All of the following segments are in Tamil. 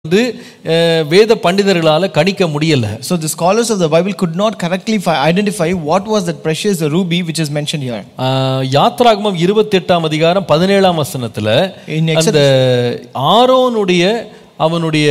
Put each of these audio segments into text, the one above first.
என்று அஹ், வேத பண்டிதர்களால கணிக்க முடியல So the scholars of the Bible could not correctly fi- identify what was that precious ruby which is mentioned here. ஆஹ், யாத்ராகமம் இருபத்தி எட்டாம் அதிகாரம் பதினேழாம் வசனத்துல In அந்த ஆரோனுடைய அவனுடைய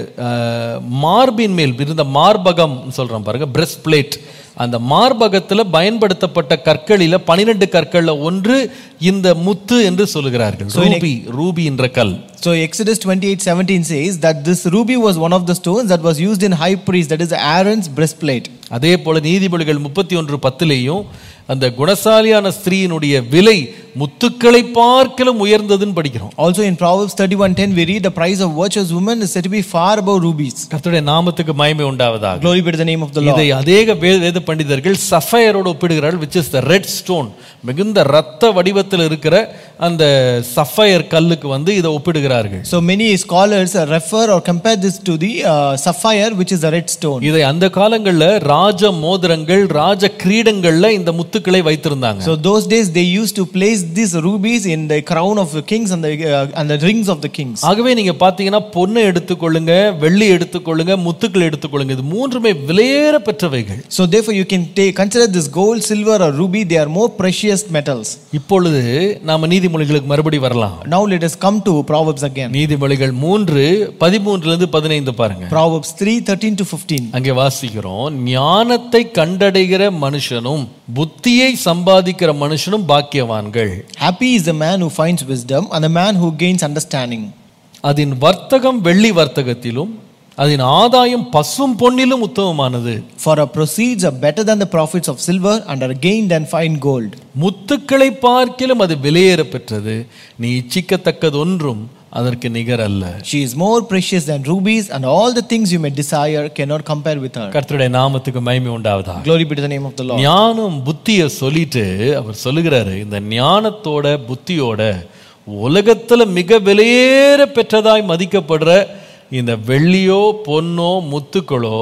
ஆஹ், மார்பின் மேல் இருந்த மார்பகம் சொல்றோம் பாருங்க பிரஸ்ட் பிளேட் அந்த மார்பகத்துல பயன்படுத்தப்பட்ட கற்களில பனிரெண்டு கற்கள்ல ஒன்று இந்த முத்து என்று சொல்லுகிறார்கள் ரூபி ரூபி என்ற கல் So Exodus 28 17 says that this ruby was one of the stones that was used in high priest, that is Aaron's breastplate. அதே போல நீதிமொழிகள் முப்பத்தி ஒன்று பத்துலேயும் அந்த குணசாலியான ஸ்திரீயினுடைய விலை முத்துக்களை பார்க்கலும் உயர்ந்ததுன்னு படிக்கிறோம் Also in Proverbs 31:10 we read the price of virtuous woman is said to be far above rubies. கர்த்தருடைய நாமத்துக்கு மகிமை உண்டாவதாக Glory be to the name of the Lord. இதை அநேக வே- வேத பண்டிதர்கள் சஃபயரோடு ஒப்பிடுகிறார்கள் which is the red stone மிகுந்த ரத்த வடிவத்தில் இருக்கிற அந்த சஃபயர் கல்லுக்கு வந்து இதை ஒப்பிடுகிறார்கள் So many scholars uh, refer or compare this to the uh, sapphire which is the red stone. இதை அந்த காலங்கள்ல ராஜ மோதிரங்கள் ராஜ கிரீடங்கள்ல இந்த முத்துக்களை வைத்திருந்தாங்க So those days they used to place these rubies in the crown of the kings and the uh, and the rings of the kings. ஆகவே நீங்க பாத்தீங்கன்னா பொண்ணை எடுத்துக்கொள்ளுங்க வெள்ளி எடுத்துக்கொள்ளுங்க முத்துக்கள் எடுத்துக்கொள்ளுங்க இது மூன்றுமே விலையேற பெற்றவைகள் So therefore you can take consider this gold, silver or ruby they are more precious metals. இப்பொழுது நாம நீதிமொழிகளுக்கு மறுபடி வரலாம் Now let us come to Proverbs again. நீதிமொழிகள் மூன்று பதிமூன்றுல இருந்து பதினைந்து பாருங்க Proverbs 3 13 to 15. அங்கே வாசிக்கிறோம் ஞானத்தை கண்டடைகிற மனுஷனும் புத்தியை சம்பாதிக்கிற மனுஷனும் பாக்கியவான்கள் Happy is the man who finds wisdom and the man who gains understanding. அதன் வர்த்தகம் வெள்ளி வர்த்தகத்திலும் அதன் ஆதாயம் பசும் பொன்னிலும் உத்தமமானது For our proceeds are better than the profits of silver and are gained than fine gold. முத்துக்களை பார்க்கிலும் அது விலையேற பெற்றது நீ இச்சிக்கத்தக்கது ஒன்றும் அதற்கு நிகர் அல்ல She is more precious than rubies, and all the things you may desire cannot compare with her. கர்த்தருடைய நாமத்துக்கு மகிமை உண்டாவதா Glory be to the name of the Lord. ஞானம் புத்திய சொல்லிட்டு அவர் சொல்லுகிறாரு இந்த ஞானத்தோட புத்தியோட உலகத்துல மிக விலையேற பெற்றதாய் மதிக்கப்படுற இந்த வெள்ளியோ பொன்னோ முத்துக்களோ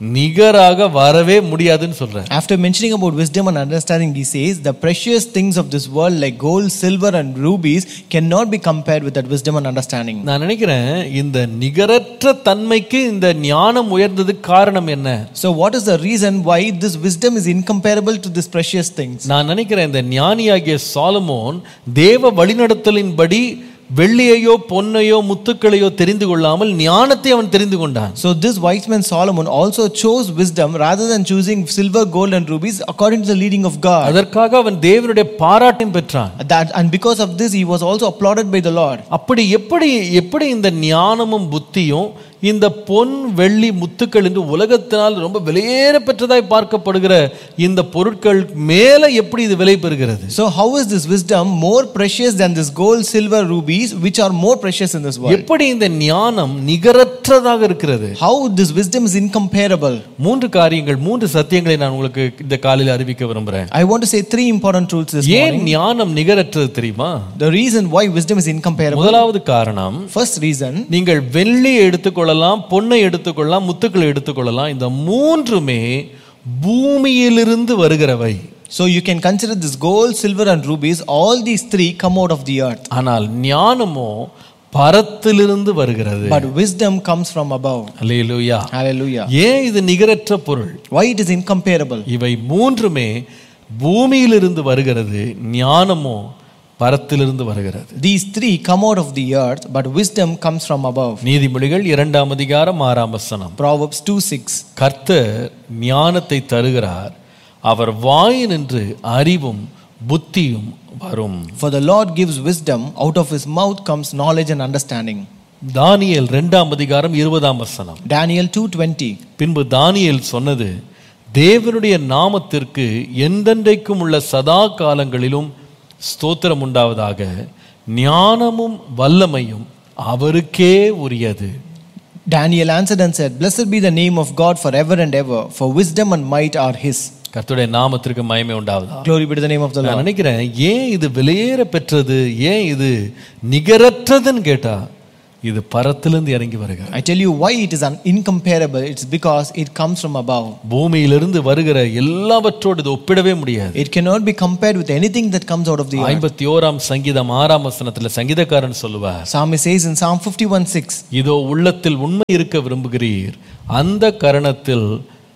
நிகராக வரவே முடியாதுன்னு சொல்றாரு After mentioning about wisdom and understanding, he says, The precious things of this world, like gold, silver, and rubies, cannot be compared with that wisdom and understanding. நான் நினைக்கிறேன் இந்த நிகரற்ற தன்மைக்கு இந்த ஞானம் உயர்ந்ததுக்கு காரணம் என்ன So, what is the reason why this wisdom is incomparable to these precious things? நான் நினைக்கிறேன் இந்த ஞானியாகிய சாலமோன் தேவ வழிநடத்தலின்படி வெள்ளியையோ பொன்னையோ முத்துக்களையோ தெரிந்து கொள்ளாமல் ஞானத்தை அவன் தெரிந்து கொண்டான் So, this wise man Solomon also chose wisdom rather than choosing silver, gold, and rubies according to the leading of God. அதற்காக அவன் தேவனுடைய பாராட்டையும் பெற்றான் That, and because of this, he was also applauded by the Lord. அப்படி எப்படி எப்படி இந்த ஞானமும் புத்தியும் இந்த பொன் வெள்ளி முத்துக்கள் என்று உலகத்தினால் ரொம்ப விலையேற பெற்றதாய் பார்க்கப்படுகிற இந்த பொருட்கள் மேல எப்படி இது விலை பெறுகிறது So, how is this wisdom more precious than this gold, silver, rubies, which are more precious in this world? எப்படி இந்த ஞானம் நிகரற்றதாக இருக்கிறது How this wisdom is incomparable? மூன்று காரியங்கள் மூன்று சத்தியங்களை நான் உங்களுக்கு இந்த காலையில் அறிவிக்க விரும்புறேன் I want to say three important truths this ஏன் morning. ஞானம் நிகரற்றது தெரியுமா The reason why wisdom is incomparable. முதலாவது காரணம் First reason, நீங்கள் வெள்ளியை எடுத்துக்கொள்ளலாம் பொன்னை எடுத்துக்கொள்ளலாம் முத்துக்களை எடுத்துக்கொள்ளலாம் இந்த மூன்றுமே பூமியிலிருந்து வருகிறவை so you can consider this gold, silver, and rubies. All these three come out of the earth, ஆனால் ஞானமோ பரத்திலிருந்து வருகிறது but wisdom comes from above. Hallelujah Hallelujah. ஏன் இது நிகரற்ற பொருள் Why it is incomparable? இவை மூன்றுமே பூமியிலிருந்து வருகிறது ஞானமோ பரத்திலிருந்து வருகிறது These three come out of the earth, but wisdom comes from above. நீதிமொழிகள் இரண்டாம் அதிகாரம் ஆறாம் வசனம் Proverbs 2 6. கர்த்தர் ஞானத்தை தருகிறார் அவர் வாயினின்று அறிவும் புத்தியும் வரும் For the Lord gives wisdom, out of his mouth comes knowledge and understanding. தானியேல் இரண்டாம் அதிகாரம் இருபதாம் வசனம் Daniel 2:20. பின்பு தானியேல் சொன்னது தேவனுடைய நாமத்திற்கு எந்தெந்தைக்கும் உள்ள சதா காலங்களிலும் ஸ்தோத்திரம் உண்டாவதாக ஞானமும் வல்லமையும் அவருக்கே உரியது Daniel answered and said, Blessed be the name of God forever and ever, for wisdom and might are his. கர்த்தருடைய நாமத்திற்கு மகிமை உண்டாவதா Glory be to the name of the நான் Lord. நினைக்கிறேன் ஏன் இது விலையேற பெற்றது ஏன் இது நிகரற்றதுன்னு கேட்டா இது பரத்திலிருந்து இறங்கி வருகிறது I tell you why it is un- incomparable. It's because it comes from above. பூமியிலிருந்து வருகிற எல்லாவற்றோடு இது ஒப்பிடவே முடியாது It cannot be compared with anything that comes out of the earth. ஐம்பத்தி ஓராம் சங்கீதம் ஆறாம் வசனத்துல சங்கீதக்காரன் சொல்லுவார் Psalmist says in Psalm 51 6, இதோ உள்ளத்தில் உண்மை இருக்க விரும்புகிறீர் அந்த கரணத்தில்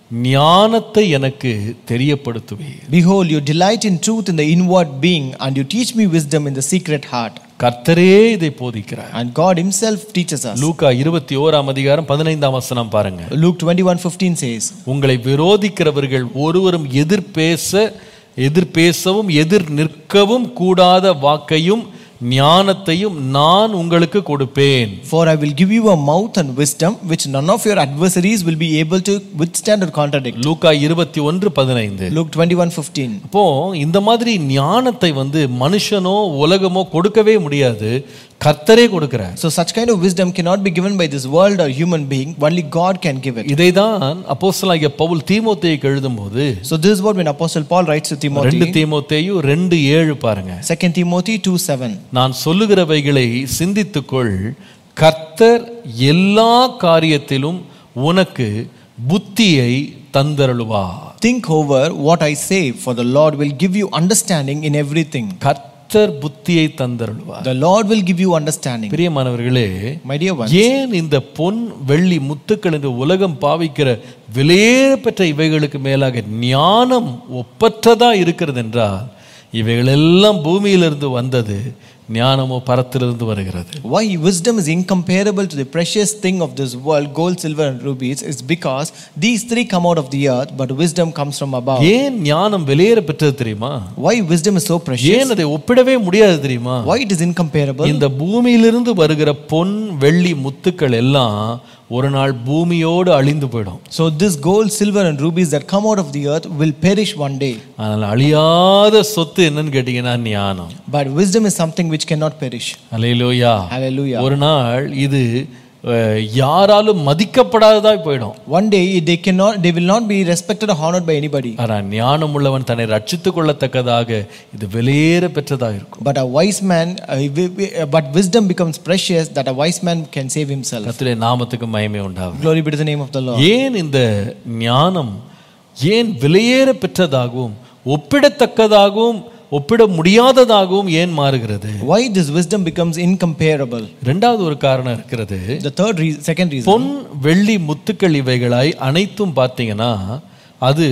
ஞானத்தை எனக்கு தெரியப்படுத்துவீர் Behold, you delight in truth in the inward being, and you teach me wisdom in the secret heart. கர்த்தரே இதை போதிக்கிறார் And God Himself teaches us. லூக்கா இருபத்தி ஓராம் அதிகாரம் பதினைந்தாம் வசனம் பாருங்க Luke 21 15 says, உங்களை விரோதிக்கிறவர்கள் ஒருவரும் எதிர்பேச எதிர்பேசவும் எதிர் நிற்கவும் கூடாத வாக்கையும் ஞானத்தையும் நான் உங்களுக்கு கொடுப்பேன் For I will give you a mouth and wisdom which none of your adversaries will be able to withstand or contradict. லூக்கா இருபத்தி ஒன்று பதினைந்து Luke 21 15. அப்போ இந்த மாதிரி ஞானத்தை வந்து மனுஷனோ உலகமோ கொடுக்கவே முடியாது கர்த்தரே கொடுக்கிறார் So, such kind of wisdom cannot be given by this world or human being, only God can give it. இதைதான் அப்போஸ்தலனாகிய பவுல் தீமோத்தேயுக்கு எழுதும்போது So, this is what when Apostle Paul writes to ரெண்டு Timothy, தீமோத்தேயு ரெண்டு ஏழு பாருங்க 2 Timothy 2 7. நான் சொல்லுகிறவைகளை சிந்தித்துக்கொள் கர்த்தர் எல்லா காரியத்திலும் உனக்கு புத்தியை தந்தருளுவார் Think over what I say, for the Lord will give you understanding in everything. கர்த்தர் புத்தியை தந்தருளுவார் The Lord will give you understanding. பிரியமானவர்களே My dear ones, ஏன் இந்த பொன் வெள்ளி முத்துக்கள் என்று உலகம் பாவிக்கிற விலையேற பெற்ற இவைகளுக்கு மேலாக ஞானம் ஒப்பற்றதா இருக்கிறது என்றால் இவைகளெல்லாம் பூமியிலிருந்து வந்தது ஞானமோ பரத்திலிருந்து வருகிறது why wisdom is incomparable to the precious thing of this world, gold, silver, and rubies, is because these three come out of the earth, but wisdom comes from above. ஏன் ஞானம் வெளியேற பெற்றது தெரியுமா Why wisdom is so precious? ஏன் அதை ஒப்பிடவே முடியாது தெரியுமா Why it is incomparable? இந்த பூமியிலிருந்து வருகிற பொன் வெள்ளி முத்துக்கள் எல்லாம் ஒரு நாள் பூமியோடு அழிந்து போயிடும் So, this gold, silver, and rubies that come out of the earth will perish one day. ஆனால் அழியாத சொத்து என்னன்னு கேட்டீங்கன்னா ஞானம் But wisdom is something which cannot perish. அலையிலோயா Hallelujah. ஒரு நாள் இது அஹ், யாராலும் மதிக்கப்படாததாய் போயிடும் One day they cannot, they will not be respected or honored by anybody. ஆனால் ஞானம் உள்ளவன் தன்னை ரட்சித்துக் கொள்ளத்தக்கதாக இது வெளியேற பெற்றதாக இருக்கும் But a wise man, uh, wi- wi- uh, but wisdom becomes precious that a wise man can save himself. கர்த்தருடைய நாமத்துக்கு மயமே உண்டாகும் Glory be to the name of the Lord. ஏன் இந்த ஞானம் ஏன் விலையேற பெற்றதாகவும் ஒப்பிடத்தக்கதாகவும் ஒப்பிட முடியாததாகவும் ஏன் மாறுகிறது Why this wisdom becomes incomparable? ரெண்டாவது ஒரு காரணம் இருக்கிறது The third reason, second reason. பொன் வெள்ளி முத்துக்கள் இவைகளாய் அனைத்தும் பார்த்தீங்கன்னா அது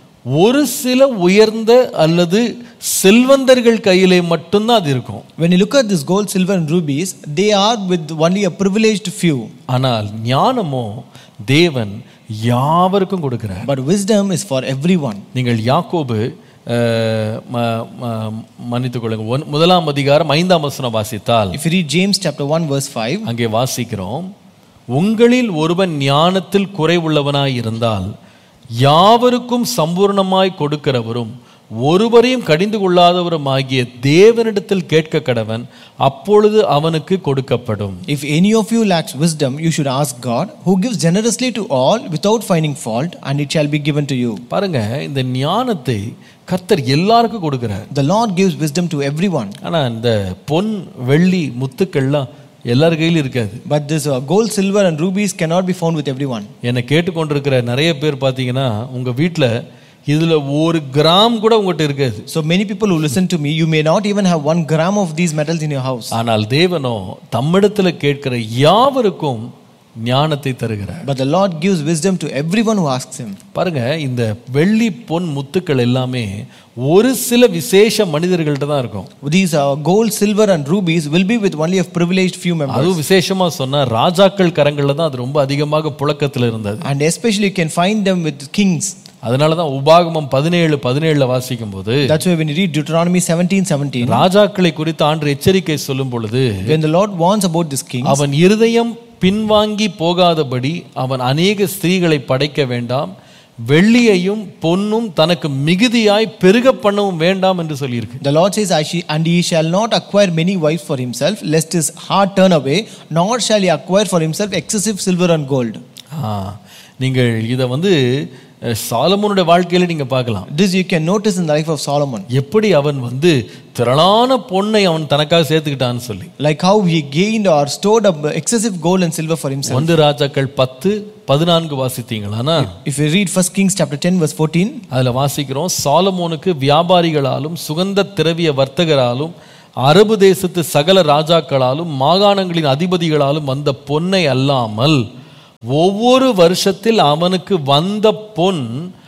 ஒரு சில உயர்ந்த அல்லது செல்வந்தர்கள் கையிலே மட்டும்தான் அது இருக்கும் When you look at this gold, silver, and rubies, they are with only a privileged few. ஆனால் ஞானமோ தேவன் யாவருக்கும் கொடுக்கிறார் But wisdom is for everyone. நீங்கள் யாக்கோபு அஹ், ம- ம- மன்னித்துக் கொள்ளுங்க ஒன்- முதலாம் அதிகாரம் ஐந்தாம் வசனம் வாசித்தால் If you read James chapter 1, verse 5, அங்கே வாசிக்கிறோம் உங்களில் ஒருவன் ஞானத்தில் குறைவுள்ளவனாய் இருந்தால் யாவருக்கும் சம்பூர்ணமாய் கொடுக்கிறவரும் ஒருவரையும் கடிந்து கொள்ளாதவரும் ஆகிய தேவனிடத்தில் கேட்க கடவன் அப்பொழுது அவனுக்கு கொடுக்கப்படும் if any of you lacks wisdom, you should ask God, who gives generously to all without finding fault, and it shall be given to you. பாருங்க இந்த ஞானத்தை கர்த்தர் எல்லாருக்கும் கொடுக்கிறார் The Lord gives wisdom to everyone. ஆனா இந்த பொன் வெள்ளி முத்துக்கள்லாம் எல்லார் கையிலும் இருக்காது But this uh, gold, silver, and rubies cannot be found with everyone. என்னை கேட்டுக்கொண்டிருக்கிற நிறைய பேர் பார்த்தீங்கன்னா உங்க வீட்டில் இதுல ஒரு கிராம் கூட உங்ககிட்ட இருக்காது So many people who listen to me, you may not even have one gram of these metals in your house. ஆனால் தேவனோ தம்மிடத்துல கேட்கிற யாவருக்கும் ஞானத்தை தருகிறார் But the Lord gives wisdom to everyone who asks Him. பாருங்க இந்த வெள்ளி பொன் முத்துக்கள் எல்லாமே ஒரு சில விசேஷ மனிதர்கள்ட்ட தான் இருக்கும் These uh, gold, silver, and rubies will be with only a privileged few members. அதுவும் விசேஷமா சொன்னா ராஜாக்கள் கரங்கள்ல தான் அது ரொம்ப அதிகமாக புழக்கத்துல இருந்தது And especially you can find them with kings. அதனால தான் உபாகமம் பதினேழு பதினேழுல வாசிக்கும் போது That's why when you read Deuteronomy 17 17, ராஜாக்களை குறித்து ஆண்டு எச்சரிக்கை சொல்லும் பொழுது when the Lord warns about this king, அவன் இருதயம் பின்வாங்கி போகாதபடி அவன் அநேக ஸ்திரீகளை படைக்க வேண்டாம் வெள்ளியையும் பொன்னும் தனக்கு மிகுதியாய் பெருக பண்ணவும் வேண்டாம் என்று சொல்லியிருக்கு the Lord says, I she, And he shall not acquire many wives for himself, lest his heart turn away, nor shall he acquire for himself excessive silver and gold. ஆ, நீங்கள் இதை வந்து அஹ், சாலமோனுடைய வாழ்க்கையில நீங்க பார்க்கலாம் This you can notice in the life of Solomon. எப்படி அவன் வந்து திரளான பொன்னை அவன் தனக்காக சேர்த்துக்கிட்டான்னு சொல்லி Like how he gained or stored up excessive gold and silver for himself. ஒன்று ராஜாக்கள் பத்து பதினான்கு வாசித்தீங்களானா If you read 1 Kings chapter 10 verse 14, அதுல வாசிக்கிறோம் சாலமோனுக்கு வியாபாரிகளாலும் சுகந்த திரவிய வர்த்தகராலும் அரபு தேசத்து சகல ராஜாக்களாலும் மாகாணங்களின் அதிபதிகளாலும் வந்த பொன்னை அல்லாமல் ஒவ்வொரு வருஷத்தில் அவனுக்கு வந்த பொன்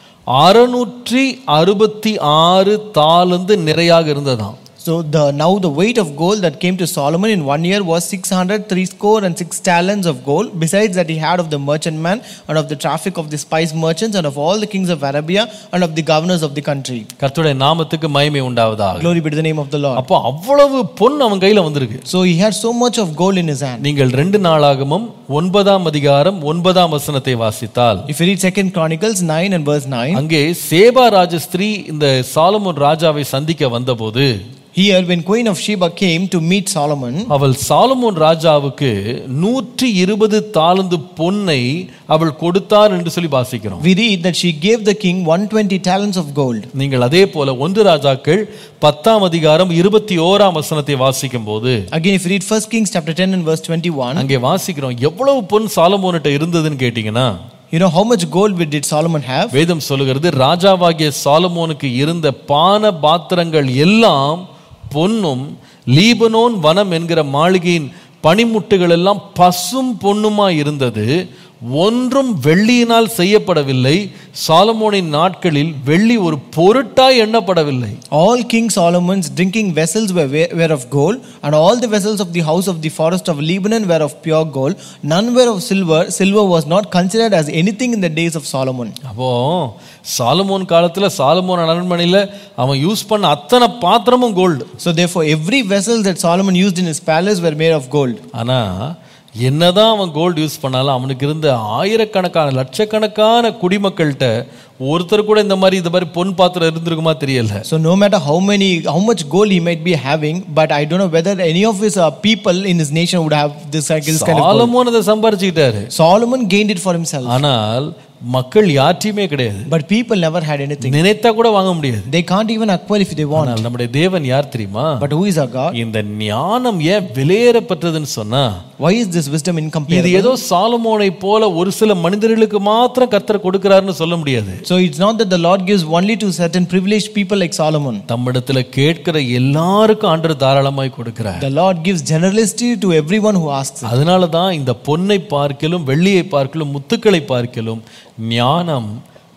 அறுநூற்றி அறுபத்தி ஆறு தாளந்து நிறையாக இருந்ததாம் so the now the weight of gold that came to Solomon in one year was 600 three score and six talents of gold. Besides that, he had of the merchantman and of the traffic of the spice merchants and of all the kings of Arabia and of the governors of the country. கர்த்தருடைய நாமத்துக்கு மகிமை உண்டாவதாக Glory be to the name of the Lord. அப்போ அவ்வளவு பொன் அவன் கையில வந்திருக்கு So he had so much of gold in his hand. நீங்கள் ரெண்டு நாளாகமும் ஒன்பதாம் அதிகாரம் ஒன்பதாம் வசனத்தை வாசித்தால் If you read Second Chronicles 9 and verse 9, அங்கே சேபா ராஜஸ்திரீ இந்த சாலமோன் ராஜாவை சந்திக்க வந்தபோது here when Queen of Sheba came to meet Solomon, அவள் சாலமோன் ராஜாவுக்கு நூற்றி இருபது தாளந்து பொன்னை அவள் கொடுத்தார் என்று சொல்லி வாசிக்கிறோம் we read that she gave the king 120 talents of gold. நீங்கள் அதே போல ஒன்று ராஜாக்கள் பத்தாம் அதிகாரம் இருபத்தி ஓராம் வசனத்தை வாசிக்கும் போது Again, if you read First Kings chapter 10 and verse 21, அங்கே வாசிக்கிறோம் எவ்வளவு பொன் சாலமோன்கிட்ட இருந்ததுன்னு கேட்டீங்கன்னா you know how much gold did Solomon have? வேதம் சொல்லுகிறது ராஜாவாகிய சாலமோனுக்கு இருந்த பான பாத்திரங்கள் எல்லாம் பொன்னும் லீபனோன் வனம் என்கிற மாளிகையின் பனிமுட்டுகள் எல்லாம் பசும் பொன்னுமா இருந்தது ஒன்றும் வெள்ளியினால் செய்யப்படவில்லை சாலமோனின் நாட்களில் வெள்ளி ஒரு பொருட்டாய் எண்ணப்படவில்லை All King Solomon's drinking vessels were, were of gold, and all the vessels of the house of the forest of Lebanon were of pure gold. None were of silver. Silver was not considered as anything in the days of Solomon. அப்போ சாலமோன் காலத்துல சாலமோன் அரண்மனையில அவன் யூஸ் பண்ண அத்தனை பாத்திரமும் gold So, therefore, every vessel that Solomon used in his palace were made of gold. ஆனா என்னதான் அவன் கோல்டு யூஸ் பண்ணாலும் அவனுக்கு இருந்த ஆயிரக்கணக்கான லட்சக்கணக்கான குடிமக்கள்கிட்ட ஒருத்தர் கூட இந்த மாதிரி இந்த மாதிரி பொன் பாத்திரம் இருந்திருக்குமா தெரியல So, no matter how many, how much gold he might be having, but I don't know whether any of his uh, people in his nation would have this, uh, this kind of gold. Solomon அதை சம்பாரிச்சுக்கிட்டாரு Solomon gained it for himself, ஆனால் மக்கள் யார்ட்டையுமே கிடையாது but people never had anything. நினைத்தா கூட வாங்க முடியாது They can't even acquire if they want. ஆனால் நம்முடைய தேவன் யார் தெரியுமா But who is our God? இந்த ஞானம் ஏன் விலையேறப்பட்டதுன்னு சொன்னா Why is this wisdom இது incomparable? ஏதோ சாலமோனை போல ஒரு சில மனிதர்களுக்கு மாத்திரம் கர்த்தர் கொடுக்கிறாருன்னு சொல்ல முடியாது So it's not that the Lord gives only to certain privileged people like Solomon. தம்மிடத்துல கேட்கிற எல்லாருக்கும் ஆண்டவர் தாராளமாய் கொடுக்கிறார் The Lord gives generosity to everyone who asks. it. அதனால தான் இந்த பொன்னை பார்க்கலும் வெள்ளியை பார்க்கலும் முத்துக்களை பார்க்கலும் ஞானம்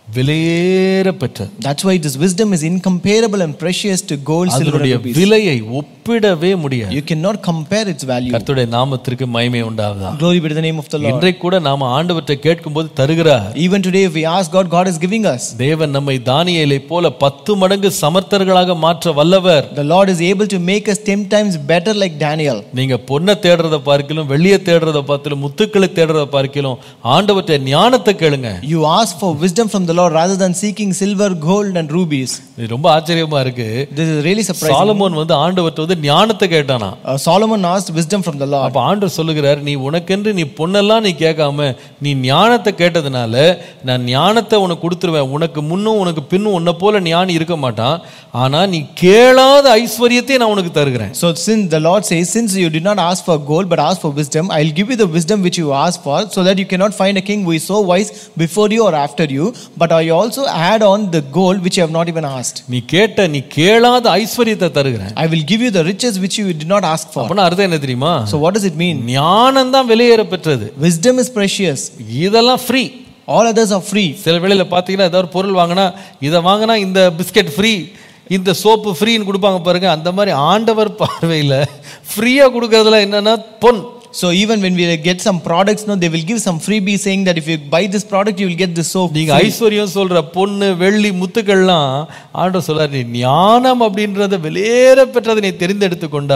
விலையேற பெற்றது That's why this wisdom is incomparable and precious to gold, silver, and அதனுடைய rubies. விலையை ஒப்பிடவே முடியாது You cannot compare its value. கர்த்தருடைய நாமத்திற்கு மகிமை உண்டாவதா Glory be to the name of the Lord. இன்றைக்கு கூட நாம ஆண்டவற்றை கேட்கும்போது தருகிறார் Even today, if we ask God, God is giving us. தேவன் நம்மை தானியேலை போல பத்து மடங்கு சமர்த்தர்களாக மாற்ற வல்லவர் The Lord is able to make us ten times better like Daniel. நீங்க பொண்ணை தேடுறத பார்க்கலும் வெள்ளியை தேடுறத பார்க்கலும் முத்துக்களை தேடுறத பார்க்கலும் ஆண்டவற்றை ஞானத்தை கேளுங்க You ask for wisdom from the Lord rather than seeking silver, gold, and rubies. இது ரொம்ப ஆச்சரியமா இருக்கு This is really surprising. Solomon வந்து ஆண்டவர்ட்ட வந்து ஞானத்தை கேட்டானா Uh, Solomon asked wisdom from the Lord. அப்ப ஆண்டவர் சொல்லுகிறார் நீ உனக்கென்று நீ பொண்ணெல்லாம் நீ கேட்காம நீ ஞானத்தை கேட்டதுனால நான் ஞானத்தை உனக்கு கொடுத்துருவேன் உனக்கு முன்னும் உனக்கு பின்னும் உன்னை போல ஞானி இருக்க மாட்டான் ஆனா நீ கேளாத ஐஸ்வர்யத்தை நான் உனக்கு தருகிறேன் So, since the Lord says, since you did not ask for gold but asked for wisdom, I'll give you the wisdom which you asked for, so that you cannot find a king who is so wise before you or after you. But I also add on the gold which you have not even asked. நீ கேட்ட நீ கேளாத ஐஸ்வர்யத்தை தருகிறேன் I will give you the riches which you did not ask for. அப்படின்னா அர்த்தம் என்ன தெரியுமா So, what does it mean? ஞானம் தான் வெளியேற பெற்றது Wisdom is precious. இதெல்லாம் free All others are free. சில வேளையில பார்த்தீங்கன்னா ஏதாவது ஒரு பொருள் வாங்கினா இதை வாங்கினா இந்த பிஸ்கெட் ஃப்ரீ இந்த சோப்பு ஃப்ரீன்னு கொடுப்பாங்க பாருங்க அந்த மாதிரி ஆண்டவர் பார்வையில் ஃப்ரீயாக கொடுக்கறதுல என்னன்னா பொன் So, even when we get some products, no, they will give some freebie saying that if you buy this product, you will get this soap. நீங்க ஐஸ்வர்யம் சொல்ற பொண்ணு வெள்ளி முத்துக்கள்லாம் ஆண்டவர் சொல்றாரு நீ ஞானம் அப்படின்றத வெளியேற பெற்றதை நீ தெரிந்தெடுத்து கொண்டா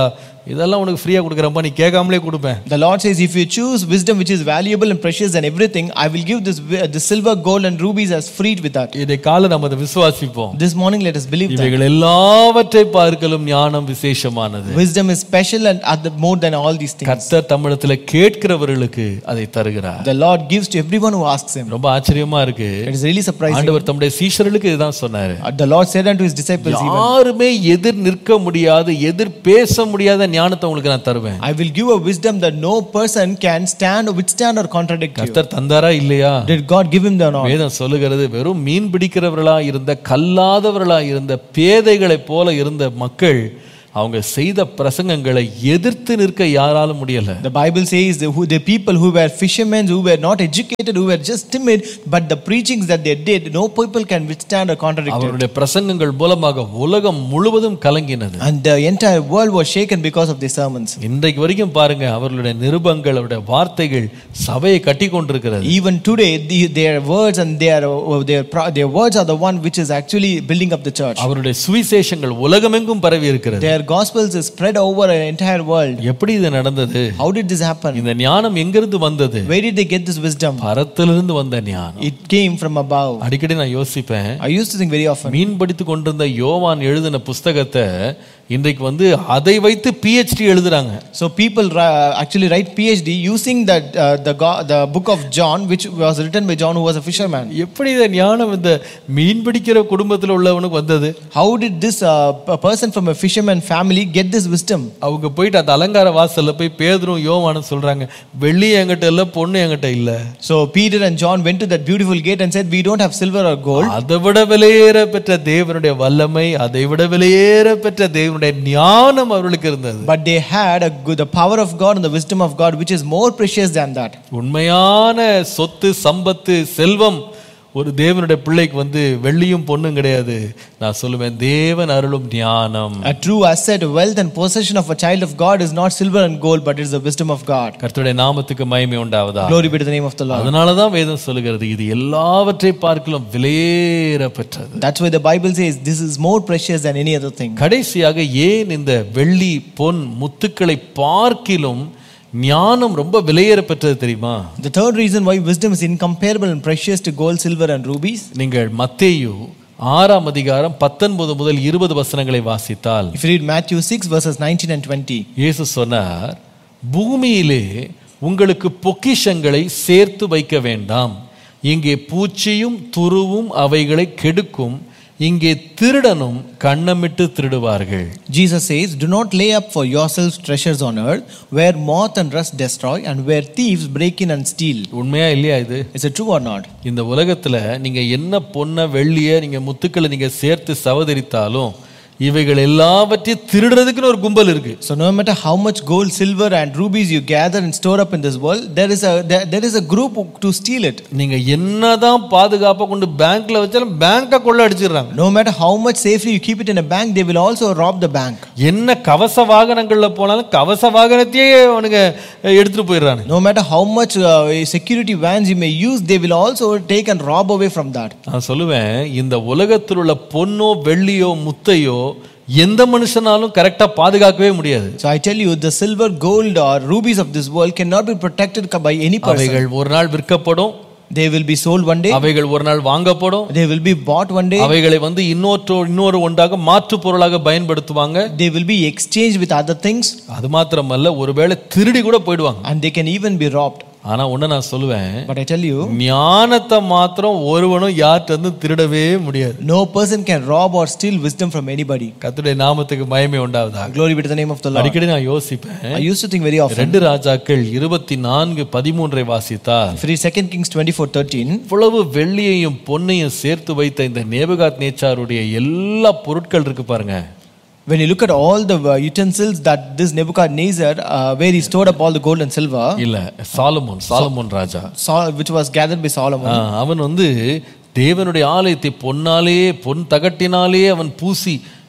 இதெல்லாம் உனக்கு ஃப்ரீயா கொடுக்குறப்ப நீ கேட்காமலே கொடுப்பேன் The Lord says, If you choose wisdom which is valuable and precious and everything, I will give this, wi- this silver, gold, and rubies as free with that. இதை கால நம்ம அதை விசுவாசிப்போம் This morning, let us believe that. இவைகள் எல்லாவற்றை பார்க்கலும் ஞானம் விசேஷமானது Wisdom is special and other, more than all these things. கர்த்தர் தமிழத்துல கேட்கிறவர்களுக்கு அதை தருகிறார் The Lord gives to everyone who asks Him. ரொம்ப ஆச்சரியமா இருக்கு It is really surprising. ஆண்டவர் தம்முடைய சீஷர்களுக்கு இதுதான் சொன்னாரு Uh, The Lord said unto His disciples, even, யாருமே எதிர் நிற்க முடியாது எதிர் பேச முடியாத ஞானத்தை உங்களுக்கு நான் தருவேன் I will give a wisdom that no person can stand, withstand, or contradict you. கர்த்தர் தந்தாரா இல்லையா Did God give him the knowledge? வேதம் சொல்லுகிறது வெறும் மீன் பிடிக்கிறவர்களா இருந்த கல்லாதவர்களா இருந்த பேதைகளைப் போல இருந்த மக்கள் அவங்க செய்த பிரசங்கங்களை எதிர்த்து நிற்க யாராலும் முடியல The Bible says the, who, the people who were fishermen, who were not educated, who were just timid, but the preachings that they did, no people can withstand or contradict it. அவருடைய பிரசங்கங்கள் மூலமாக உலகம் முழுவதும் கலங்கினது And the entire world was shaken because of these sermons. இன்றைக்கு வரைக்கும் பாருங்க அவர்களுடைய நிருபங்கள் அவருடைய வார்த்தைகள் சபையை கட்டி கொண்டிருக்கிறது Even today, the, their words and their, uh, their, pro- their words are the one which is actually building up the church. அவருடைய சுவிசேஷங்கள் உலகமெங்கும் பரவி இருக்கிறது Their gospels is spread over an entire world. எப்படி இது நடந்தது How did this happen? இந்த ஞானம் எங்கிருந்து வந்தது Where did they get this wisdom? பரத்திலிருந்து வந்த ஞானம் It came from above. அடிக்கடி நான் யோசிப்பேன் I used to think very often. மீன் படித்து கொண்டிருந்த யோவான் எழுதின புஸ்தகத்தை இன்றைக்கு வந்து அதை வைத்து பிஹெச்டி எழுதுறாங்க So people ri- actually write PhD using that uh, the go- the book of John, which was written by John, who was a fisherman. எப்படி இந்த ஞானம் இந்த மீன் பிடிக்கிற குடும்பத்தில் உள்ளவனுக்கு வந்தது How did this uh, p- person from a fisherman family get this wisdom? அவங்க போயிட்டு அந்த அலங்கார வாசல்ல போய் பேதரும் யோவானும் சொல்றாங்க வெள்ளி என்கிட்ட இல்ல பொண்ணு என்கிட்ட இல்ல So Peter and John went to that beautiful gate and said, "We don't have silver or gold, அதை விட விலையேற பெற்ற தேவனுடைய வல்லமை அதை விட விலையேற பெற்ற தேவனுடைய ஞானம் அவர்களுக்கு இருந்தது but they had a good, the power of God and the wisdom of God, which is more precious than that." உண்மையான சொத்து சம்பத்து செல்வம் ஒரு தேவனுடைய பிள்ளைக்கு வந்து வெள்ளியும் பொண்ணும் கிடையாது நான் சொல்லுவேன் தேவன் அருளும் ஞானம் A true asset, wealth, and possession of a child of God is not silver and gold, but it is the wisdom of God. கர்த்தருடைய நாமத்துக்கு மகிமை உண்டாவதா Glory be to the name of the Lord. அதனாலதான் வேதம் சொல்லுகிறது இது எல்லாவற்றை பார்க்கலாம் விலையேற பெற்றது That's why the Bible says this is more precious than any other thing. கடைசியாக ஏன் இந்த வெள்ளி பொன் முத்துக்களை பார்க்கிலும் ஞானம் ரொம்ப விலையேற பெற்றது தெரியுமா The third reason why wisdom is incomparable and precious to gold, silver, and rubies. நீங்கள் மத்தேயு ஆறாம் அதிகாரம் பத்தொன்பது முதல் இருபது வசனங்களை வாசித்தால் If you read Matthew 6, verses 19 and 20, இயேசு சொன்னார் பூமியிலே உங்களுக்கு பொக்கிஷங்களை சேர்த்து வைக்க வேண்டாம் இங்கே பூச்சியும் துருவும் அவைகளை கெடுக்கும் இங்கே திருடனும் கண்ணமிட்டு திருடுவார்கள் Jesus says, Do not lay up for yourselves treasures on earth, where moth and rust destroy, and where thieves break in and steal. உண்மையா இல்லையா இது Is it true or not? இந்த உலகத்துல நீங்க என்ன பொண்ணை வெள்ளிய நீங்க முத்துக்களை நீங்க சேர்த்து சவதரித்தாலும் இவைகள் எல்லாவற்றையும் திருடுறதுக்குன்னு ஒரு கும்பல் இருக்கு So no matter how much gold, silver, and rubies you gather and store up in this world, there is a there, there is a group to steal it. நீங்க என்னதான் பாதுகாப்பா கொண்டு பேங்க்ல வச்சாலும் பேங்கை கொள்ள அடிச்சிடுறாங்க No matter how much safely you keep it in a bank, they will also rob the bank. என்ன கவச வாகனங்கள்ல போனாலும் கவச வாகனத்தையே அவனுங்க எடுத்துட்டு போயிடுறாங்க No matter how much uh, security vans you may use, they will also take and rob away from that. நான் சொல்லுவேன் இந்த உலகத்தில் உள்ள பொன்னோ வெள்ளியோ முத்தையோ எந்த மனுஷனாலும் கரெக்டா பாதுகாக்கவே முடியாது So I tell you, the silver, gold, or rubies of this world cannot be protected by any person. அவைகள் ஒரு நாள் விற்கப்படும் They will be sold one day. அவைகள் ஒரு நாள் வாங்கப்படும் They will be bought one day. அவைகளை வந்து இன்னொரு இன்னொரு ஒன்றாக மாற்று பொருளாக பயன்படுத்துவாங்க They will be exchanged with other things, அது மாத்திரமல்ல ஒருவேளை திருடி கூட போயிடுவாங்க and they can even be robbed. ஆனா ஒண்ணு நான் சொல்லுவேன் But I tell you, ஞானத்தை மாத்திரம் ஒருவனும் யார்கிட்ட இருந்து திருடவே முடியாது no person can rob or steal wisdom from anybody. கர்த்தருடைய நாமத்துக்கு மயமே உண்டாவதா Glory be to the name of the Lord. அடிக்கடி நான் யோசிப்பேன் I used to think very often. ரெண்டு ராஜாக்கள் இருபத்தி நான்கு பதிமூன்றை வாசித்தால் If you read 2 Kings 24 13, இவ்வளவு வெள்ளியையும் பொன்னையும் சேர்த்து வைத்த இந்த நேபுகாத் நேச்சாருடைய எல்லா பொருட்கள் இருக்கு பாருங்க when you look at all the uh, utensils that this Nebuchadnezzar, uh, where he stored up all the gold and silver, இல்ல சாலமோன் சாலமோன் ராஜா Sol- which was gathered by Solomon, ஆ, அவன் வந்து தேவனுடைய ஆலயத்தை பொன்னாலே பொன் தகட்டினாலே அவன் பூசி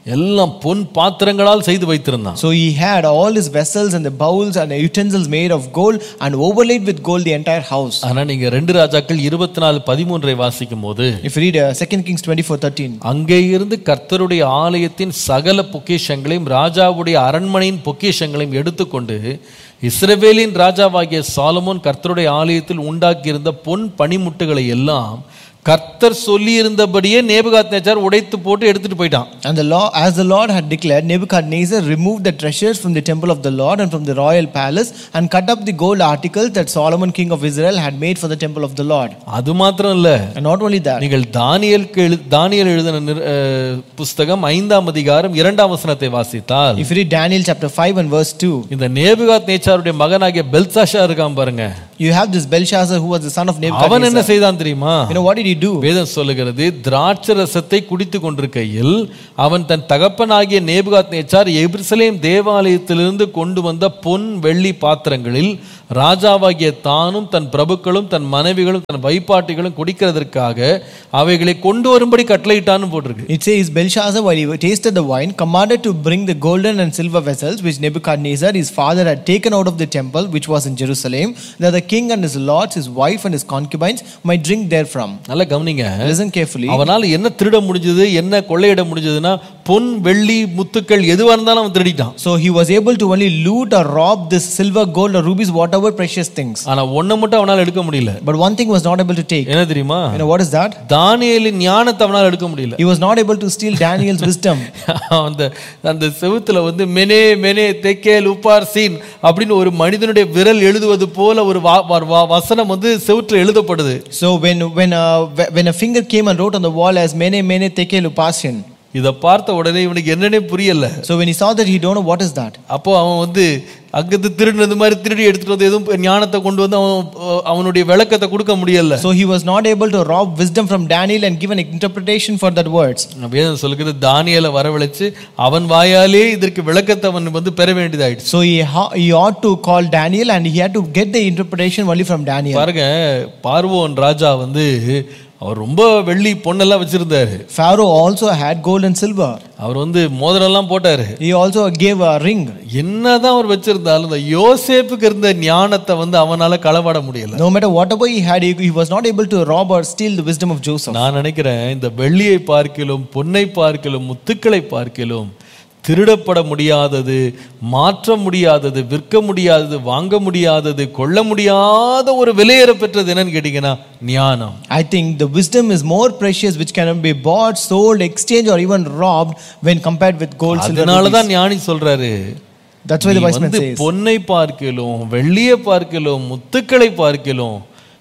எல்லாம் பொன் பாத்திரங்களால் செய்து வைத்திருந்தான் So he had all his vessels and the bowls and the utensils made of gold and overlaid with gold the entire house. ஆனா நீங்க ரெண்டு ராஜாக்கள் இருபத்தி நாலு பதிமூன்றை வாசிக்கும் போது If you read uh, 2 Kings 24 13, அங்கே இருந்து கர்த்தருடைய ஆலயத்தின் சகல பொக்கிஷங்களையும் ராஜாவுடைய அரண்மனையின் பொக்கிஷங்களையும் எடுத்துக்கொண்டு இஸ்ரவேலின் ராஜாவாகிய சாலமோன் கர்த்தருடைய ஆலயத்தில் உண்டாக்கியிருந்த பொன் பனிமுட்டுகளை எல்லாம் கர்த்தர் சொல்லியிருந்தபடியே நேபுகாத் நேச்சார் உடைத்து போட்டு எடுத்துட்டு போயிட்டான் and the law, as the Lord had declared, Nebuchadnezzar removed the treasures from the temple of the Lord and from the royal palace and cut up the gold articles that Solomon king of Israel had made for the temple of the Lord. அது மாத்திரம் இல்ல And not only that, நீங்கள் தானியலுக்கு எழு தானியல் எழுதின நிர்- அஹ், புஸ்தகம் ஐந்தாம் அதிகாரம் இரண்டாம் வசனத்தை வாசித்தால் if you read Daniel chapter 5 and verse 2, இந்த நேபுகாத் நேச்சாருடைய மகனாகிய பெல்சாஷா இருக்கான் பாருங்க you have this Belshazzar who was the son of அவன் என்ன Nebuchadnezzar. செய்தான் தெரியுமா You know what did he do? வேதம் சொல்லுகிறது திராட்சை ரசத்தை குடித்து கொண்டிருக்கையில் அவன் தன் தகப்பனாகிய நேபுகாத் நேச்சார் எருசலேம் தேவாலயத்திலிருந்து கொண்டு வந்த பொன் வெள்ளி பாத்திரங்களில் ராஜாவாகிய தானும் தன் பிரபுக்களும் தன் மனைவிகளும் தன் வைப்பாட்டிகளும் குடிக்கிறதற்காக அவைகளை கொண்டு வரும்படி கட்டளையிட்டான்னு போட்டிருக்கு It says Belshazzar, while he tasted the wine, commanded to bring the golden and silver vessels which Nebuchadnezzar, his father, had taken out of the temple which was in Jerusalem, that the king and his lords, his wife and his concubines might drink therefrom. நல்லா கவனிங்க Listen carefully. அவனால என்ன திருட முடிஞ்சது என்ன கொள்ளையிட முடிஞ்சதுன்னா பொன் வெள்ளி முத்துக்கள் எதுவா இருந்தாலும் அவன் திருடிட்டான் So he was able to only loot or rob this silver, gold, or rubies, whatever precious things. ஆனா ஒன்றை மட்டும் அவனால எடுக்க முடியல But one thing was not able to take. என்ன தெரியுமா You know what is that? தானியேலின் ஞானத்தை அவனால எடுக்க முடியல He was not able to steal Daniel's wisdom. அந்த அந்த செவுத்துல வந்து மெனே மெனே தெக்கேல் உப்பார் சீன் அப்படின்னு ஒரு மனிதனுடைய விரல் எழுதுவது போல ஒரு வா- வா- வா- வசனம் வந்து செவுத்துல எழுதப்படுது So when when uh, wh- when a finger came and wrote on the wall as Mene Mene Tekel Upasyan. இதை பார்த்த உடனே இவனுக்கு என்னன்னே புரியல So when he saw that, he don't know what is that. அப்போ அவன் வந்து அங்கிருந்து திருடினது மாதிரி திருடி எடுத்துட்டு வந்து எதுவும் ஞானத்தை கொண்டு வந்து அவன் அஹ், அவனுடைய விளக்கத்தை கொடுக்க முடியல So he was not able to rob wisdom from Daniel and give an interpretation for that words. வேதம் சொல்லுகிறது தானியலை வரவழைச்சு அவன் வாயாலே இதற்கு விளக்கத்தை அவன் வந்து பெற வேண்டியதாயிடுச்சு So he, ha- he ought to call Daniel and he had to get the interpretation only from Daniel. பாருங்க பார்வோன் ராஜா வந்து அவர் ரொம்ப வெள்ளி பொண்ணெல்லாம் வச்சிருந்தாரு Pharaoh also had gold and silver. அவர் வந்து மோதிரம்லாம் போட்டாரு He also gave a ring. என்னதான் அவர் வச்சிருந்தாலும் இந்த யோசேப்புக்கு இருந்த ஞானத்தை வந்து அவனால களவாட முடியல No matter whatever he had, he, he was not able to rob or steal the wisdom of Joseph. நான் நினைக்கிறேன் இந்த வெள்ளியை பார்க்கிலும் பொன்னை பார்க்கிலும் முத்துக்களை பார்க்கிலும் திருடப்பட முடியாதது மாற்ற முடியாதது விற்க முடியாதது வாங்க முடியாதது கொள்ள முடியாத ஒரு விலையேற பெற்றது என்னன்னு கேட்டீங்கன்னா ஞானம் I think the wisdom is more precious, which cannot be bought, sold, exchanged, or even robbed when compared with gold, silver. அதனால rubies. தான் ஞானி சொல்றாரு That's why the நீ wise man வந்து says. பொன்னை பார்க்கிலும் வெள்ளியை பார்க்கிலும் முத்துக்களை பார்க்கிலும்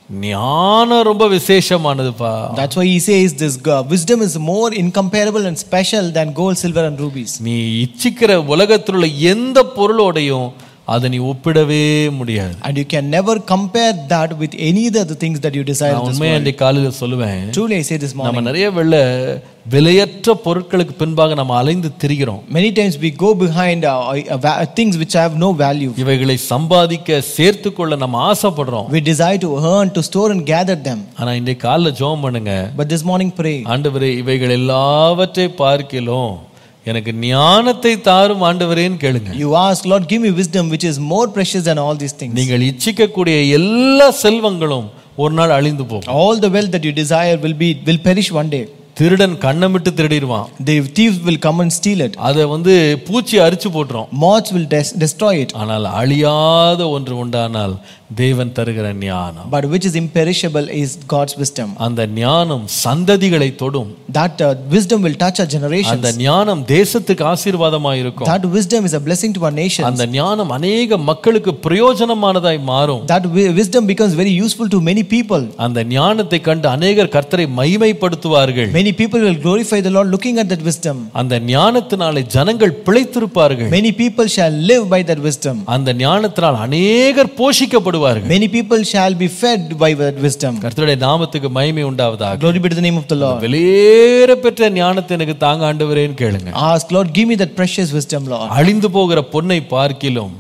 ஞானம் ரொம்ப விசேஷமானதுப்பா That's why he says this uh, wisdom is more incomparable and special than gold, silver, and rubies. நீ இச்சிக்கிற உலகத்தில் உள்ள எந்த பொருளோடையும் அதை நீ ஒப்பிடவே முடியாது And you can never compare that with any other the things that you desire. நான் in this உண்மையை world. அன்றைக்கு காலையில் சொல்லுவேன் Truly, I say this morning. நம்ம நிறைய வெள்ள விலையற்ற பொருட்களுக்கு பின்பாக நம்ம அலைந்து திரிகிறோம் Many times we go behind uh, uh, va- things which have no value. இவைகளை சம்பாதிக்க சேர்த்து கொள்ள நம்ம ஆசைப்படுறோம் We desire to earn, to store, and gather them. ஆனா இன்றைக்கு காலைல ஜெபம் பண்ணுங்க But this morning, pray. ஆண்டவரே இவைகள் எல்லாவற்றை பார்க்கிலும் எனக்கு ஞானத்தை தாரும் ஆண்டவரேன்னு கேளுங்க You ask, Lord, give me wisdom which is more precious than all these things. நீங்கள் இச்சிக்கக்கூடிய எல்லா செல்வங்களும் ஒரு நாள் அழிந்து போகும் All the wealth that you desire will be will perish one day. திருடன் கண்ணமிட்டு திருடிடுவான் The thieves will come and steal it. அதை வந்து பூச்சி அரிச்சு போட்டுரும் Moths will des- destroy it. ஆனால் அழியாத ஒன்று உண்டானால் தேவன் தருகிற ஞானம் But which is imperishable is God's wisdom. அந்த ஞானம் சந்ததிகளை தொடும் That uh, wisdom will touch our generations. அந்த ஞானம் தேசத்துக்கு ஆசீர்வாதமாக இருக்கும் That wisdom is a blessing to our nation. அந்த ஞானம் அநேக மக்களுக்கு பிரயோஜனமானதாய் மாறும் That wi- wisdom becomes very useful to many people. அந்த ஞானத்தை கண்டு அநேகர் கர்த்தரை மகிமைப்படுத்துவார்கள் Many people will glorify the Lord looking at that wisdom. அந்த ஞானத்தினாலே ஜனங்கள் பிழைத்திருப்பார்கள் Many people shall live by that wisdom. அந்த ஞானத்தினால் அநேகர் போஷிக்கப்படுவார்கள் Many people shall be fed by that wisdom. கர்த்தருடைய நாமத்துக்கு மகிமை உண்டாவதாக Glory be to the name of the Lord. வெளியேற பெற்ற ஞானத்தை எனக்கு தாங்க ஆண்டவரேன்னு கேளுங்க Ask, Lord, give me that precious wisdom, Lord. அழிந்து போகிற பொன்னை பார்க்கிலும்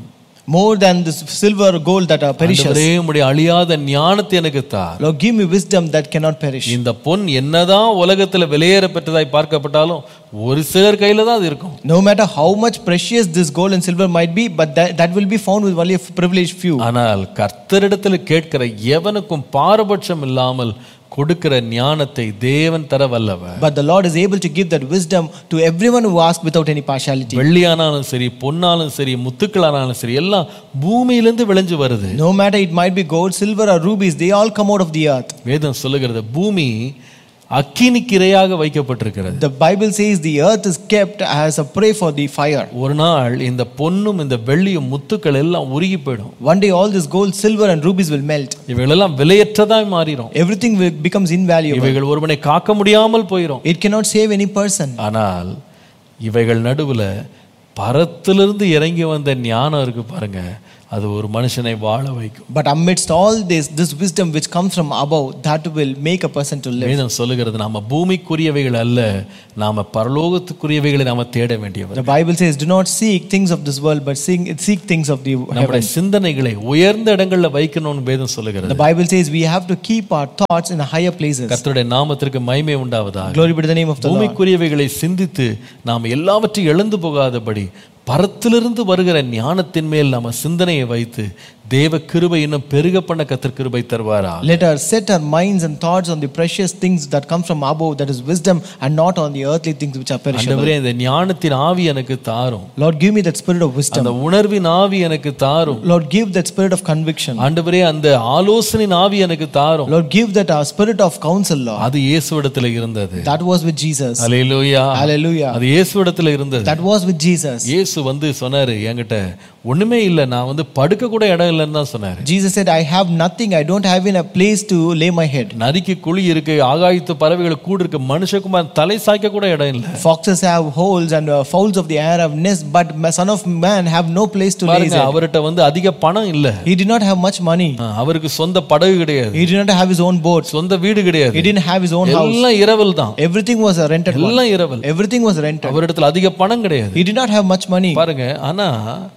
more than this silver or gold that are perishable. ஆண்டவரே உம்முடைய அழியாத ஞானத்தை எனக்கு தார் Lord, give me wisdom that cannot perish. இந்த பொன் என்னதான் உலகத்துல வெளியேற பெற்றதாய் பார்க்கப்பட்டாலும் ஒரு சிலர் கையில தான் அது இருக்கும் No matter how much precious this gold and silver might be, but that, that will be found with only a privileged few. ஆனால் கர்த்தரிடத்தில் கேட்கிற எவனுக்கும் பாரபட்சம் இல்லாமல் கொடுக்கிற ஞானத்தை தேவன் தர வல்லவர் But the Lord is able to give that wisdom to everyone who asks without any partiality. வெள்ளியானாலும் சரி பொன்னாலும் சரி முத்துக்களானாலும் சரி எல்லாம் பூமியிலிருந்து விளைஞ்சு வருது No matter it might be gold, silver, or rubies, they all come out of the earth. வேதம் சொல்லுகிறது பூமி அக்கினிக்கு இரையாக வைக்கப்பட்டிருக்கிறது The Bible says the earth is kept as a prey for the fire. ஒரு நாள் இந்த பொன்னும் இந்த வெள்ளியும் முத்துக்கள் எல்லாம் உருகி போயிடும் One day, all this gold, silver, and rubies will melt. இவைகளெல்லாம் விலையற்றதாய் மாறிடும் Everything will, becomes invaluable. இவைகள் ஒருவனை காக்க முடியாமல் போயிடும் It cannot save any person. ஆனால் இவைகள் நடுவுல பரத்திலிருந்து இறங்கி வந்த ஞானம் இருக்கு பாருங்க அது ஒரு மனுஷனை வாழ வைக்கும் But amidst all this, this wisdom which comes from above, that will make a person to live. வேதம் சொல்லுகிறது நாம பூமிக்குரியவைகள் அல்ல நாம பரலோகத்துக்குரியவைகளை நாம தேட வேண்டியவர் The Bible says, Do not seek things of this world, but seek, seek things of the நம்முடைய heaven. சிந்தனைகளை உயர்ந்த இடங்கள்ல வைக்கணும்னு வேதம் சொல்லுகிறது The Bible says we have to keep our thoughts in higher places. கர்த்தருடைய நாமத்திற்கு மகிமை உண்டாவதாக Glory be to the name of the Lord. பூமிக்குரியவைகளை சிந்தித்து நாம் எல்லாவற்றையும் எழுந்து போகாதபடி பரத்திலிருந்து வருகிற ஞானத்தின் மேல் நம்ம சிந்தனையை வைத்து தேவ கிருபை இன்னும் பெருக பண்ண கத்தர் கிருபை தருவாரா Let us set our minds and thoughts on the precious things that come from above, that is wisdom, and not on the earthly things which are perishable. ஆண்டவரே இந்த ஞானத்தின் ஆவி எனக்கு தாரும் Lord, give me that spirit of wisdom. அந்த உணர்வின் ஆவி எனக்கு தாரும் Lord, give that spirit of conviction. ஆண்டவரே அந்த ஆலோசனையின் ஆவி எனக்கு தாரும் Lord, give that our spirit of counsel, Lord. அது இயேசுவிடத்துல இருந்தது That was with Jesus. Hallelujah Hallelujah. அது இயேசுவிடத்துல இருந்தது That was with Jesus. இயேசு வந்து சொன்னாரு என்கிட்ட ஒண்ணுமே இல்லை நான் வந்து படுக்க கூட இடம் இல்லைன்னு தான் சொன்னாரு Jesus said, I have nothing, I don't have in a place to lay my head. நரிக்கு குழி இருக்கு ஆகாயத்து பறவைகள் கூடு இருக்கு மனுஷகுமார் தலை சாய்க்க கூட இடம் இல்லை Foxes have holes and uh, fowls of the air have nests, but ma- son of man have no place to lay his பாருங்க head. அவர்கிட்ட வந்து அதிக பணம் இல்ல He did not have much money. ஆ, அவருக்கு சொந்த படகு கிடையாது He did not have his own boat. சொந்த வீடு கிடையாது He didn't have his own house. எல்லாம் இரவல் தான் Everything was a rented one. எல்லாம் இரவல் Everything was rented. அவரிடத்துல அதிக பணம் கிடையாது He did not have much money. பாருங்க ஆனா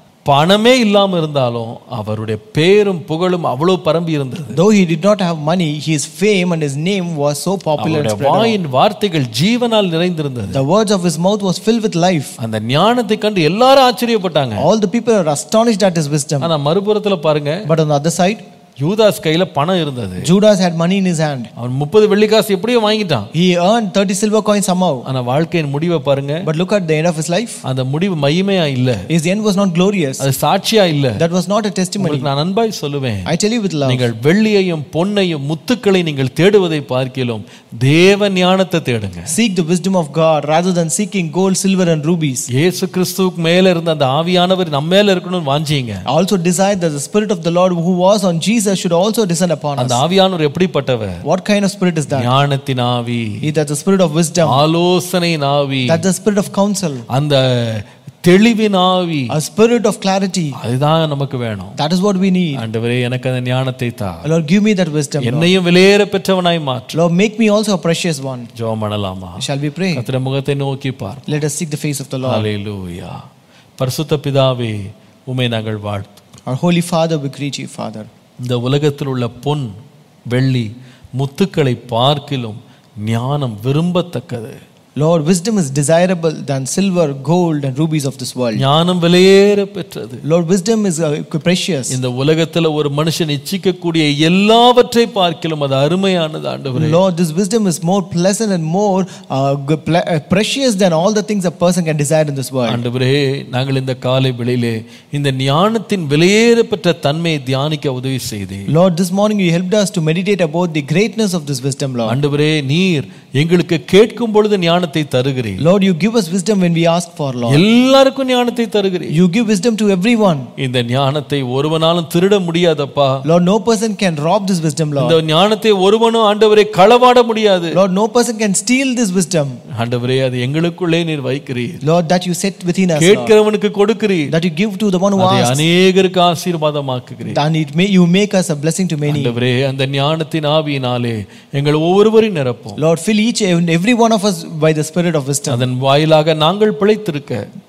பணமே இல்லாம இருந்தாலும் அவருடைய பேரும் புகழும் அவ்வளவு பரம்பி இருந்தது Though he did not have money, his fame and his name was so popular and அவருடைய spread around. வாயின் வார்த்தைகள் ஜீவனால் நிறைந்திருந்தது The words of his mouth was filled with life. அந்த ஞானத்தை கண்டு எல்லாரும் ஆச்சரியப்பட்டாங்க All the people are astonished at his wisdom. ஆனா மறுபுறத்துல பாருங்க But on the other side, யூதாஸ் கையில பணம் இருந்தது Judas had money in his hand. அவன் முப்பது வெள்ளிக்காசு எப்படியோ வாங்கிட்டான் He earned 30 silver coins somehow. ஆனா வாழ்க்கையின் முடிவை பாருங்க But look at the end of his life. அந்த முடிவு மகிமையா இல்ல His end was not glorious. அது சாட்சியா இல்ல That was not a testimony. உங்களுக்கு நான் அன்பாய் சொல்லுவேன் I tell you with love. நீங்கள் வெள்ளியையும் பொன்னையும் முத்துக்களை நீங்கள் தேடுவதை பார்க்கிலும் தேவ ஞானத்தை தேடுங்க Seek the wisdom of God rather than seeking gold, silver, and rubies. இயேசு கிறிஸ்துவுக்கு மேல இருந்த அந்த ஆவியானவர் நம்ம மேல இருக்கணும்னு வாஞ்சிங்க Also desire that the Spirit of the Lord who was on Jesus should also descend upon us. அந்த ஆவியானவர் எப்படிப்பட்டவர் What kind of spirit is that? ஞானத்தின் ஆவி Is that the spirit of wisdom? ஆலோசனையின் ஆவி That's the spirit of counsel. அந்த தெளிவின் ஆவி A spirit of clarity. அதுதான் நமக்கு வேணும் That is what we need. ஆண்டவரே எனக்கு அந்த ஞானத்தை தா Lord, give me that wisdom. Lord. என்னையும் விலையேற பெற்றவனாய் மாற்று Lord, make me also a precious one. ஜெபம் பண்ணலாமா Shall we pray? கத்திர முகத்தை நோக்கி பார் Let us seek the face of the Lord. ஹalleluya பரிசுத்த பிதாவே உமை நாங்கள் வாழ்த்து Our Holy Father, we greet you, Father. இந்த உலகத்தில் உள்ள பொன் வெள்ளி முத்துக்களை பார்க்கிலும் ஞானம் விரும்பத்தக்கது Lord, wisdom is desirable than silver, gold, and rubies of this world. ஞானம் விலையேற பெற்றது Lord, wisdom is uh, precious. இந்த உலகத்துல ஒரு மனுஷன் இச்சிக்கக்கூடிய எல்லாவற்றை பார்க்கிலும் அது அருமையானது ஆண்டவரே Lord, this wisdom is more pleasant and more uh, g- ple- uh, precious than all the things a person can desire in this world. ஆண்டவரே நாங்கள் இந்த காலை வேளையிலே இந்த ஞானத்தின் விலையேற பெற்ற தன்மையை தியானிக்க உதவி செய்தே Lord, this morning you helped us to meditate about the greatness of this wisdom, Lord. ஆண்டவரே நீர் எங்களுக்கு கேட்கும் பொழுது ஞானத்தை தருகிறீர் Lord, you give us wisdom when we ask for, Lord. எல்லாருக்கும் ஞானத்தை தருகிறீர் You give wisdom to everyone. இந்த ஞானத்தை ஒருவனாலும் திருட முடியாதப்பா Lord, no person can rob this wisdom, இந்த Lord. ஞானத்தை ஒருவனும் ஆண்டவரை களவாட முடியாது Lord, no person can steal this wisdom. ஆண்டவரே அது எங்களுக்குள்ளே நீர் வைக்கிறீர் Lord, that you set within us, Lord. கேட்கிறவனுக்கு கொடுக்கிறீர் That you give to the one who அதை asks. அநேகருக்கு ஆசீர்வாதமாக்குகிறீர் And it may, you make us a blessing to many. ஆண்டவரே அந்த ஞானத்தின் ஆவியினாலே எங்கள் ஒவ்வொருவரையும் நிரப்பும் Lord, fill each and every one of us by the spirit of wisdom. அதன் வாயிலாக நாங்கள் பிழைத்திருக்க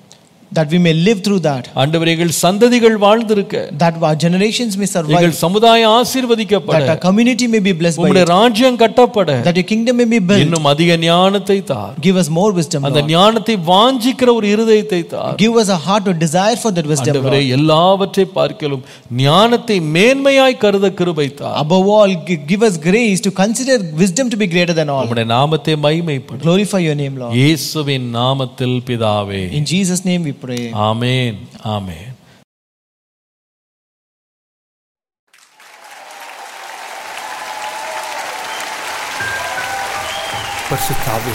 that we may live through that, ஆண்டவரே எங்கள் சந்ததிகள் வாழ்ந்திருக்க that our generations may survive, எங்கள் சமுதாயம் ஆசீர்வதிக்கப்பட that our community may be blessed by உம்முடைய it, ராஜ்யம் கட்டப்பட that your kingdom may be built. இன்னும் அதிக ஞானத்தை தார் Give us more wisdom, அந்த Lord. ஞானத்தை வாஞ்சிக்கிற ஒரு இருதயத்தை தார் Give us a heart to desire for that wisdom, ஆண்டவரே Lord. எல்லாவற்றை பார்க்கலும் ஞானத்தை மேன்மையாய் கருத கிருபை தார் Above all, gi- give us grace to consider wisdom to be greater than all. உம்முடைய நாமத்தை மகிமைப்படும் Glorify your name, Lord. இயேசுவின் நாமத்தில் பிதாவே In Jesus' name we pray. ஆமென் ஆமென் பரிசுத்தாவே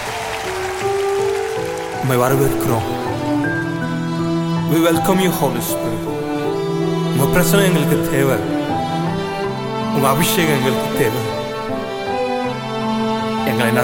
உம்மை வரவேற்கிறோம் we welcome you holy spirit உங்க பிரசனம் எங்களுக்கு தேவை உங்க அபிஷேகம் எங்களுக்கு தேவை எங்களை